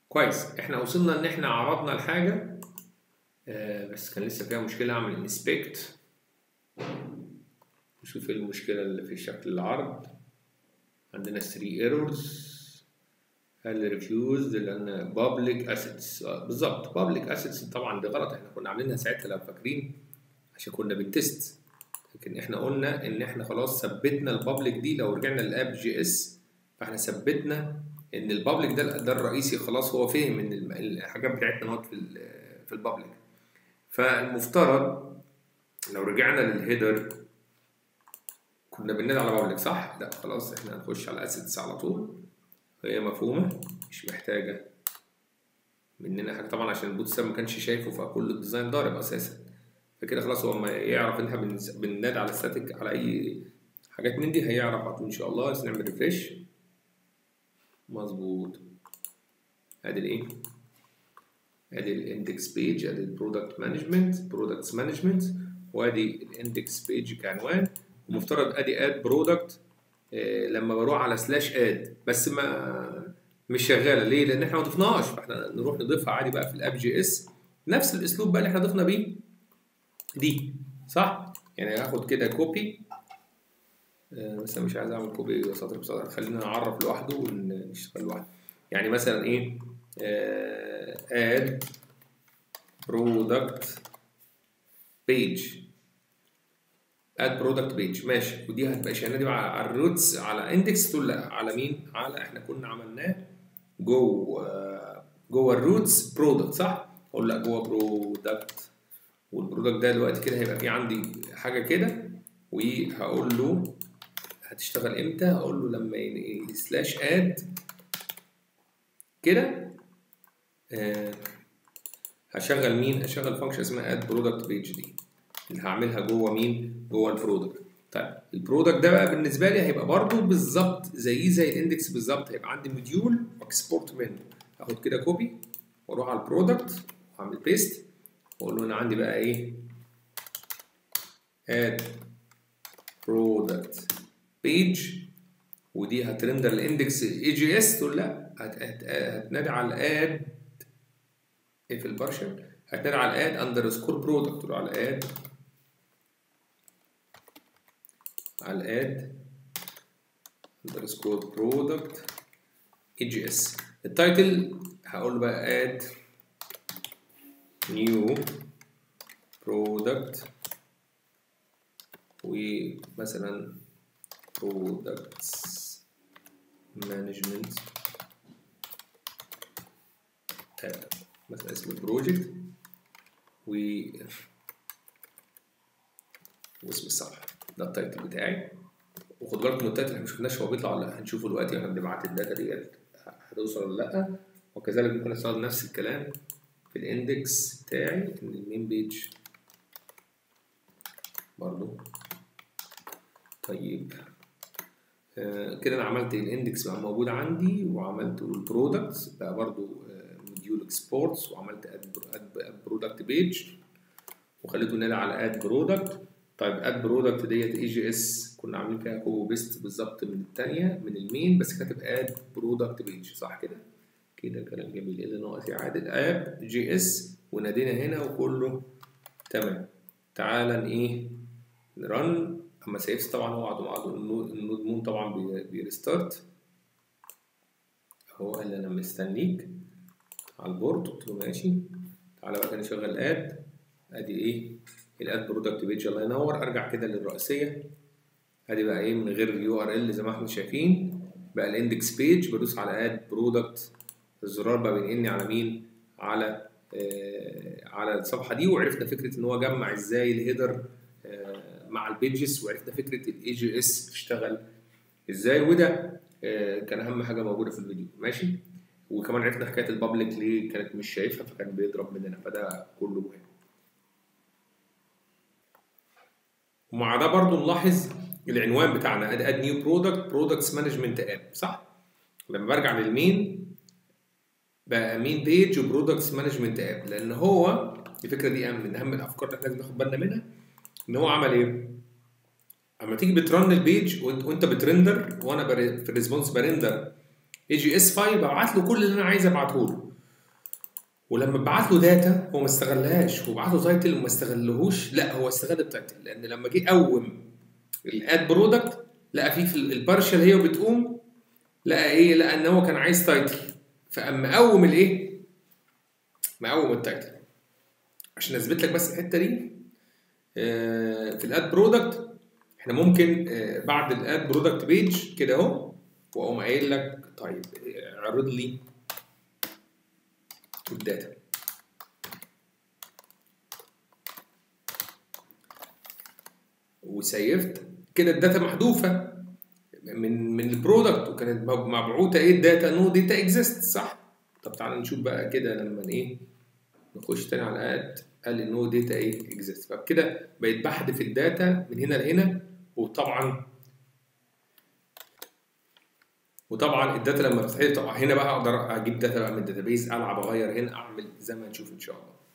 كويس احنا وصلنا ان احنا عرضنا الحاجه آه بس كان لسه فيها مشكله اعمل انسبكت نشوف ايه المشكله اللي في شكل العرض عندنا 3 ايرورز هل ريفيوز لان بابليك اسيتس بالظبط بابليك اسيتس طبعا دي غلط احنا كنا عاملينها ساعتها لو فاكرين عشان كنا بنتست لكن احنا قلنا ان احنا خلاص ثبتنا البابليك دي لو رجعنا للاب جي اس فاحنا ثبتنا ان البابليك ده ده الرئيسي خلاص هو فهم ان الحاجات بتاعتنا نوت في في البابليك فالمفترض لو رجعنا للهيدر كنا بننادي على بابليك صح؟ لا خلاص احنا هنخش على اسيتس على طول هي مفهومه مش محتاجه مننا حاجه طبعا عشان البوت ما كانش شايفه فكل الديزاين ضارب اساسا فكده خلاص هو ما يعرف ان احنا بننادي على ستاتيك على اي حاجات من دي هيعرف على طول ان شاء الله بس نعمل ريفريش مظبوط ادي الايه ادي الاندكس بيج ادي البرودكت مانجمنت برودكتس مانجمنت وادي الاندكس بيج كعنوان ومفترض ادي اد برودكت إيه لما بروح على سلاش اد بس ما مش شغاله ليه؟ لان احنا ما ضفناهاش فاحنا نروح نضيفها عادي بقى في الاب جي اس نفس الاسلوب بقى اللي احنا ضفنا بيه دي صح؟ يعني هاخد كده كوبي آه بس مش عايز اعمل كوبي سطر بسطر خلينا نعرف لوحده ونشتغل لوحده يعني مثلا ايه اد برودكت بيج اد برودكت بيج ماشي ودي هتبقى شغاله دي على الروتس على اندكس تقول لا على مين؟ على احنا كنا عملناه جوه جوه الروتس برودكت صح؟ اقول لا جوه برودكت والبرودكت ده دلوقتي كده هيبقى في عندي حاجه كده وهقول له هتشتغل امتى؟ هقول له لما سلاش اد كده آه هشغل مين؟ هشغل فانكشن اسمها اد برودكت بيج دي اللي هعملها جوه مين؟ جوه البرودكت. طيب البرودكت ده بقى بالنسبه لي هيبقى برضه بالظبط زيه زي الاندكس بالظبط هيبقى عندي موديول اكسبورت منه اخد كده كوبي واروح على البرودكت واعمل بيست واقول له انا عندي بقى ايه؟ اد برودكت بيج ودي هترندر الاندكس اي جي اس تقول لا هتنادي على الاد ايه في البارشل هتنادي على الاد اندرسكور برودكت تقول على الاد على الاد اندرسكور برودكت اي جي اس التايتل هقول له بقى اد نيو برودكت ومثلا products management مثلا اسم البروجكت و واسم الصفحه ده التايتل بتاعي وخد بالك من التايتل احنا ما شفناش هو بيطلع ولا لا هنشوفه دلوقتي واحنا بنبعت الداتا ديت هتوصل ولا لا وكذلك ممكن استخدم نفس الكلام في الاندكس بتاعي ان المين بيج برضو طيب آه كده انا عملت الاندكس بقى موجود عندي وعملت البرودكتس بقى برضو موديول اكسبورتس وعملت اد برودكت بيج وخليته نادي على اد برودكت طيب اد برودكت ديت اي جي اس كنا عاملين فيها كوبي بيست بالظبط من الثانيه من المين بس كاتب اد برودكت بيج صح كده كده كلام جميل ايه اللي ناقص يعادل اب جي اس ونادينا هنا وكله تمام تعالى ايه نرن اما سيفز طبعا هو عنده عنده النود مون طبعا بيرستارت هو قال لي انا مستنيك على البورد قلت له ماشي تعالى بقى نشغل اد ادي ايه الاد برودكت بيج الله ينور ارجع كده للرئيسيه ادي بقى ايه من غير اليو ار ال زي ما احنا شايفين بقى الاندكس بيج بدوس على اد برودكت الزرار بقى بينقلني على مين على آه على الصفحه دي وعرفنا فكره ان هو جمع ازاي الهيدر آه مع البيجز وعرفنا فكره الاي جي اس بتشتغل ازاي وده آه كان اهم حاجه موجوده في الفيديو ماشي وكمان عرفنا حكايه البابليك ليه كانت مش شايفها فكان بيضرب مننا فده كله مهم ومع ده برضو نلاحظ العنوان بتاعنا اد اد نيو برودكت برودكتس مانجمنت اب صح لما برجع للمين بقى مين بيج وبرودكتس مانجمنت اب لان هو الفكره دي من اهم الافكار اللي احنا لازم ناخد بالنا منها ان هو عمل ايه؟ اما تيجي بترن البيج وانت, وانت بترندر وانا في الريسبونس برندر اي جي اس فايل ببعت له كل اللي انا عايز ابعته له ولما بعت له داتا هو ما استغلهاش هو بعت له تايتل وما استغلهوش لا هو استغل التايتل لان لما جه قوم الاد برودكت لقى فيه في البارشل هي وبتقوم لقى ايه لقى ان هو كان عايز تايتل فقام مقوم الايه مقوم التايتل عشان اثبت لك بس الحته دي آه، في الاد برودكت احنا ممكن آه، بعد الاد برودكت بيج كده اهو واقوم قايل لك طيب آه، اعرض لي الداتا وسيفت كده الداتا محذوفه من من البرودكت وكانت مب- مبعوثه ايه الداتا نو داتا اكزيست صح طب تعالى نشوف بقى كده لما ايه نخش تاني على اد قال لي نو داتا ايه اكزيست فبكده بقيت بحذف الداتا من هنا لهنا وطبعا وطبعا الداتا لما بتتحذف طبعا هنا بقى اقدر اجيب داتا بقى من الداتابيز العب اغير هنا اعمل زي ما نشوف ان شاء الله